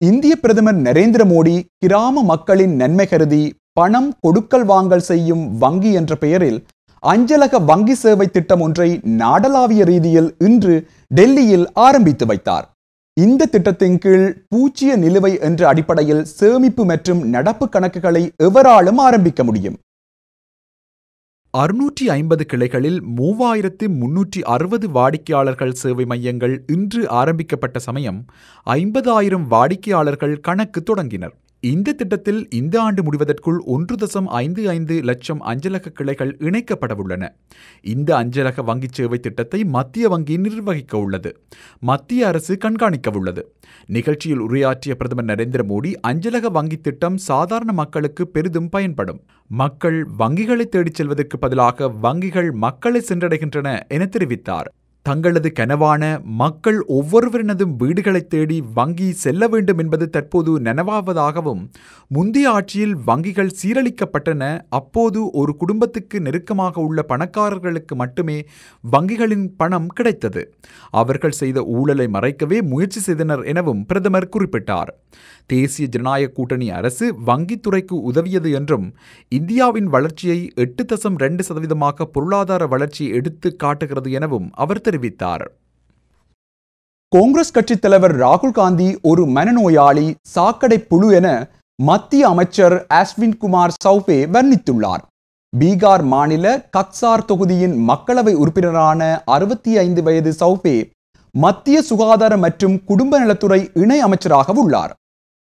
இந்திய பிரதமர் நரேந்திர மோடி கிராம மக்களின் நன்மை கருதி பணம் கொடுக்கல் வாங்கல் செய்யும் வங்கி என்ற பெயரில் அஞ்சலக வங்கி சேவை திட்டம் ஒன்றை நாடளாவிய ரீதியில் இன்று டெல்லியில் ஆரம்பித்து வைத்தார் இந்த திட்டத்தின் கீழ் பூச்சிய நிலுவை என்ற அடிப்படையில் சேமிப்பு மற்றும் நடப்பு கணக்குகளை எவராலும் ஆரம்பிக்க முடியும் அறுநூற்றி ஐம்பது கிளைகளில் மூவாயிரத்து முன்னூற்றி அறுபது வாடிக்கையாளர்கள் சேவை மையங்கள் இன்று ஆரம்பிக்கப்பட்ட சமயம் ஐம்பதாயிரம் வாடிக்கையாளர்கள் கணக்கு தொடங்கினர் இந்த திட்டத்தில் இந்த ஆண்டு முடிவதற்குள் ஒன்று தசம் ஐந்து ஐந்து லட்சம் அஞ்சலக கிளைகள் இணைக்கப்படவுள்ளன இந்த அஞ்சலக வங்கிச் சேவை திட்டத்தை மத்திய வங்கி நிர்வகிக்க உள்ளது மத்திய அரசு கண்காணிக்க உள்ளது நிகழ்ச்சியில் உரையாற்றிய பிரதமர் நரேந்திர மோடி அஞ்சலக வங்கி திட்டம் சாதாரண மக்களுக்கு பெரிதும் பயன்படும் மக்கள் வங்கிகளை தேடிச் செல்வதற்கு பதிலாக வங்கிகள் மக்களை சென்றடைகின்றன என தெரிவித்தார் தங்களது கனவான மக்கள் ஒவ்வொருவரினதும் வீடுகளை தேடி வங்கி செல்ல வேண்டும் என்பது தற்போது நனவாவதாகவும் முந்தைய ஆட்சியில் வங்கிகள் சீரழிக்கப்பட்டன அப்போது ஒரு குடும்பத்துக்கு நெருக்கமாக உள்ள பணக்காரர்களுக்கு மட்டுமே வங்கிகளின் பணம் கிடைத்தது அவர்கள் செய்த ஊழலை மறைக்கவே முயற்சி செய்தனர் எனவும் பிரதமர் குறிப்பிட்டார் தேசிய ஜனநாயக கூட்டணி அரசு வங்கித்துறைக்கு உதவியது என்றும் இந்தியாவின் வளர்ச்சியை எட்டு தசம் ரெண்டு சதவீதமாக பொருளாதார வளர்ச்சி எடுத்து காட்டுகிறது எனவும் அவர் தெரிவித்தார் காங்கிரஸ் கட்சித் தலைவர் ராகுல் காந்தி ஒரு மனநோயாளி சாக்கடை புழு என மத்திய அமைச்சர் அஸ்வின் குமார் சௌபே வர்ணித்துள்ளார் பீகார் மாநில கக்சார் தொகுதியின் மக்களவை உறுப்பினரான அறுபத்தி ஐந்து வயது சௌபே மத்திய சுகாதார மற்றும் குடும்ப நலத்துறை இணை அமைச்சராக உள்ளார்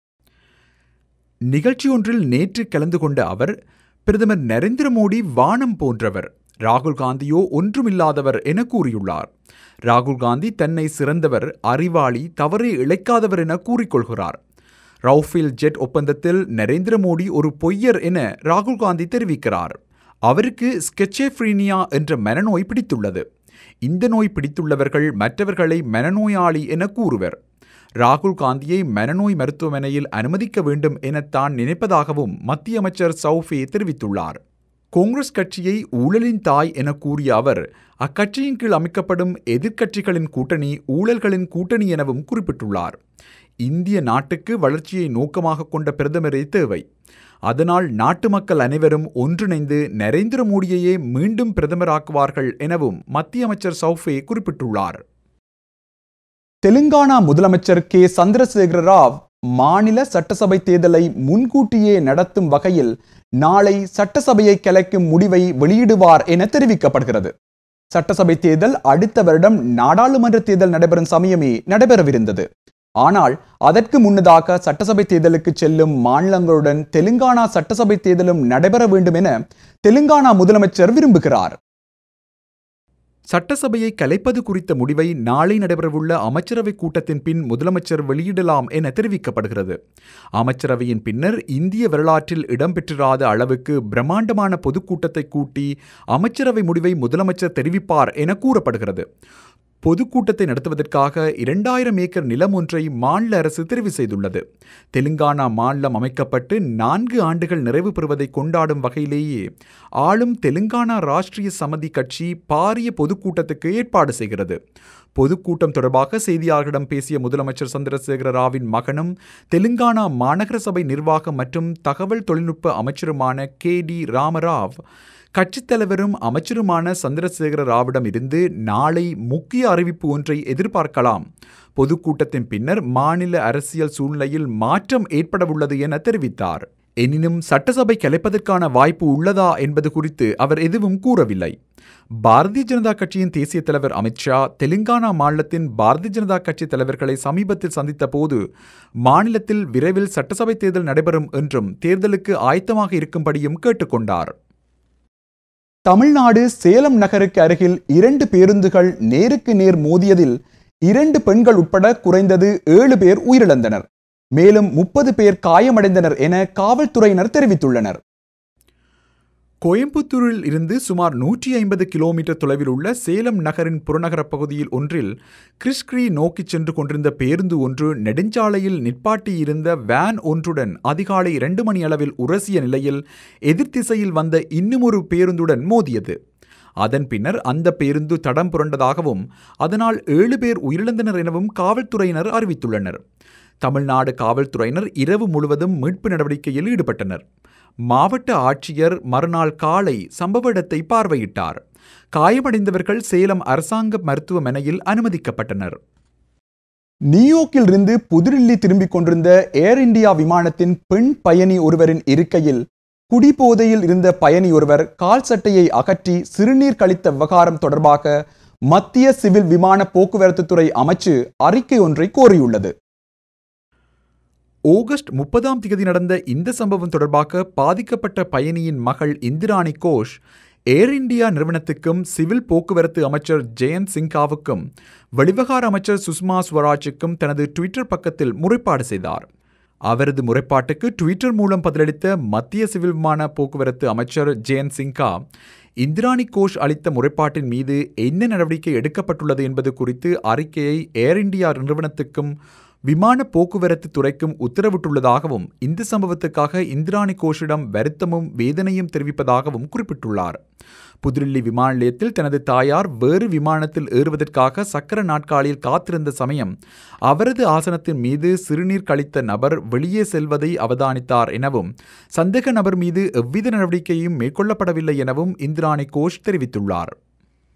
நிகழ்ச்சி ஒன்றில் நேற்று கலந்து கொண்ட அவர் பிரதமர் நரேந்திர மோடி வானம் போன்றவர் ராகுல் காந்தியோ ஒன்றுமில்லாதவர் என கூறியுள்ளார் ராகுல் காந்தி தன்னை சிறந்தவர் அறிவாளி தவறை இழைக்காதவர் என கூறிக்கொள்கிறார் ரவுஃபேல் ஜெட் ஒப்பந்தத்தில் நரேந்திர மோடி ஒரு பொய்யர் என ராகுல் காந்தி தெரிவிக்கிறார் அவருக்கு ஸ்கெச்சேஃப்ரீனியா என்ற மனநோய் பிடித்துள்ளது இந்த நோய் பிடித்துள்ளவர்கள் மற்றவர்களை மனநோயாளி என கூறுவர் ராகுல் காந்தியை மனநோய் மருத்துவமனையில் அனுமதிக்க வேண்டும் என தான் நினைப்பதாகவும் மத்திய அமைச்சர் சௌஃபே தெரிவித்துள்ளார் காங்கிரஸ் கட்சியை ஊழலின் தாய் என கூறிய அவர் அக்கட்சியின் கீழ் அமைக்கப்படும் எதிர்க்கட்சிகளின் கூட்டணி ஊழல்களின் கூட்டணி எனவும் குறிப்பிட்டுள்ளார் இந்திய நாட்டுக்கு வளர்ச்சியை நோக்கமாக கொண்ட பிரதமரே தேவை அதனால் நாட்டு மக்கள் அனைவரும் ஒன்றிணைந்து நரேந்திர மோடியையே மீண்டும் பிரதமராக்குவார்கள் எனவும் மத்திய அமைச்சர் சௌஃபே குறிப்பிட்டுள்ளார் தெலுங்கானா முதலமைச்சர் கே சந்திரசேகர ராவ் மாநில சட்டசபை தேர்தலை முன்கூட்டியே நடத்தும் வகையில் நாளை சட்டசபையை கலைக்கும் முடிவை வெளியிடுவார் என தெரிவிக்கப்படுகிறது சட்டசபை தேர்தல் அடுத்த வருடம் நாடாளுமன்ற தேர்தல் நடைபெறும் சமயமே நடைபெறவிருந்தது ஆனால் அதற்கு முன்னதாக சட்டசபை தேர்தலுக்கு செல்லும் மாநிலங்களுடன் தெலுங்கானா சட்டசபை தேர்தலும் நடைபெற வேண்டும் என தெலுங்கானா முதலமைச்சர் விரும்புகிறார் சட்டசபையை கலைப்பது குறித்த முடிவை நாளை நடைபெறவுள்ள அமைச்சரவை கூட்டத்தின் பின் முதலமைச்சர் வெளியிடலாம் என தெரிவிக்கப்படுகிறது அமைச்சரவையின் பின்னர் இந்திய வரலாற்றில் இடம்பெற்றிராத அளவுக்கு பிரம்மாண்டமான பொதுக்கூட்டத்தை கூட்டி அமைச்சரவை முடிவை முதலமைச்சர் தெரிவிப்பார் என கூறப்படுகிறது பொதுக்கூட்டத்தை நடத்துவதற்காக இரண்டாயிரம் ஏக்கர் நிலம் ஒன்றை மாநில அரசு தெரிவு செய்துள்ளது தெலுங்கானா மாநிலம் அமைக்கப்பட்டு நான்கு ஆண்டுகள் நிறைவு பெறுவதை கொண்டாடும் வகையிலேயே ஆளும் தெலுங்கானா ராஷ்டிரிய சமதி கட்சி பாரிய பொதுக்கூட்டத்துக்கு ஏற்பாடு செய்கிறது பொதுக்கூட்டம் தொடர்பாக செய்தியாளர்களிடம் பேசிய முதலமைச்சர் சந்திரசேகர ராவின் மகனும் தெலுங்கானா மாநகர சபை நிர்வாகம் மற்றும் தகவல் தொழில்நுட்ப அமைச்சருமான கே டி ராமராவ் கட்சித் தலைவரும் அமைச்சருமான சந்திரசேகர ராவிடம் இருந்து நாளை முக்கிய அறிவிப்பு ஒன்றை எதிர்பார்க்கலாம் பொதுக்கூட்டத்தின் பின்னர் மாநில அரசியல் சூழ்நிலையில் மாற்றம் ஏற்படவுள்ளது என தெரிவித்தார் எனினும் சட்டசபை கலைப்பதற்கான வாய்ப்பு உள்ளதா என்பது குறித்து அவர் எதுவும் கூறவில்லை பாரதிய ஜனதா கட்சியின் தேசிய தலைவர் அமித்ஷா தெலுங்கானா மாநிலத்தின் பாரதிய ஜனதா கட்சி தலைவர்களை சமீபத்தில் சந்தித்த போது மாநிலத்தில் விரைவில் சட்டசபை தேர்தல் நடைபெறும் என்றும் தேர்தலுக்கு ஆயத்தமாக இருக்கும்படியும் கேட்டுக்கொண்டார் தமிழ்நாடு சேலம் நகருக்கு அருகில் இரண்டு பேருந்துகள் நேருக்கு நேர் மோதியதில் இரண்டு பெண்கள் உட்பட குறைந்தது ஏழு பேர் உயிரிழந்தனர் மேலும் முப்பது பேர் காயமடைந்தனர் என காவல்துறையினர் தெரிவித்துள்ளனர் கோயம்புத்தூரில் இருந்து சுமார் நூற்றி ஐம்பது கிலோமீட்டர் தொலைவில் உள்ள சேலம் நகரின் புறநகரப் பகுதியில் ஒன்றில் கிறிஸ்கிரி நோக்கிச் சென்று கொண்டிருந்த பேருந்து ஒன்று நெடுஞ்சாலையில் நிற்பாட்டியிருந்த வேன் ஒன்றுடன் அதிகாலை இரண்டு மணி அளவில் உரசிய நிலையில் எதிர்த்திசையில் வந்த இன்னுமொரு பேருந்துடன் மோதியது அதன் பின்னர் அந்த பேருந்து தடம் புரண்டதாகவும் அதனால் ஏழு பேர் உயிரிழந்தனர் எனவும் காவல்துறையினர் அறிவித்துள்ளனர் தமிழ்நாடு காவல்துறையினர் இரவு முழுவதும் மீட்பு நடவடிக்கையில் ஈடுபட்டனர் மாவட்ட ஆட்சியர் மறுநாள் காலை சம்பவ இடத்தை பார்வையிட்டார் காயமடைந்தவர்கள் சேலம் அரசாங்க மருத்துவமனையில் அனுமதிக்கப்பட்டனர் நியூயோர்க்கில் இருந்து புதுடில்லி திரும்பிக் கொண்டிருந்த ஏர் இந்தியா விமானத்தின் பெண் பயணி ஒருவரின் இருக்கையில் குடிபோதையில் இருந்த பயணி ஒருவர் கால் சட்டையை அகற்றி சிறுநீர் கழித்த விவகாரம் தொடர்பாக மத்திய சிவில் விமான போக்குவரத்து துறை அமைச்சு அறிக்கை ஒன்றை கோரியுள்ளது ஆகஸ்ட் முப்பதாம் தேதி நடந்த இந்த சம்பவம் தொடர்பாக பாதிக்கப்பட்ட பயணியின் மகள் இந்திராணி கோஷ் ஏர் இந்தியா நிறுவனத்துக்கும் சிவில் போக்குவரத்து அமைச்சர் ஜெயந்த் சிங்காவுக்கும் வெளிவகார அமைச்சர் சுஷ்மா ஸ்வராஜுக்கும் தனது ட்விட்டர் பக்கத்தில் முறைப்பாடு செய்தார் அவரது முறைப்பாட்டுக்கு ட்விட்டர் மூலம் பதிலளித்த மத்திய சிவில் விமான போக்குவரத்து அமைச்சர் ஜெயந்த் சிங்கா இந்திராணி கோஷ் அளித்த முறைப்பாட்டின் மீது என்ன நடவடிக்கை எடுக்கப்பட்டுள்ளது என்பது குறித்து அறிக்கையை ஏர் இந்தியா நிறுவனத்துக்கும் விமான போக்குவரத்து துறைக்கும் உத்தரவிட்டுள்ளதாகவும் இந்த சம்பவத்துக்காக இந்திராணி கோஷிடம் வருத்தமும் வேதனையும் தெரிவிப்பதாகவும் குறிப்பிட்டுள்ளார் புதுடில்லி விமான நிலையத்தில் தனது தாயார் வேறு விமானத்தில் ஏறுவதற்காக சக்கர நாட்காலியில் காத்திருந்த சமயம் அவரது ஆசனத்தின் மீது சிறுநீர் கழித்த நபர் வெளியே செல்வதை அவதானித்தார் எனவும் சந்தேக நபர் மீது எவ்வித நடவடிக்கையும் மேற்கொள்ளப்படவில்லை எனவும் இந்திராணி கோஷ் தெரிவித்துள்ளார்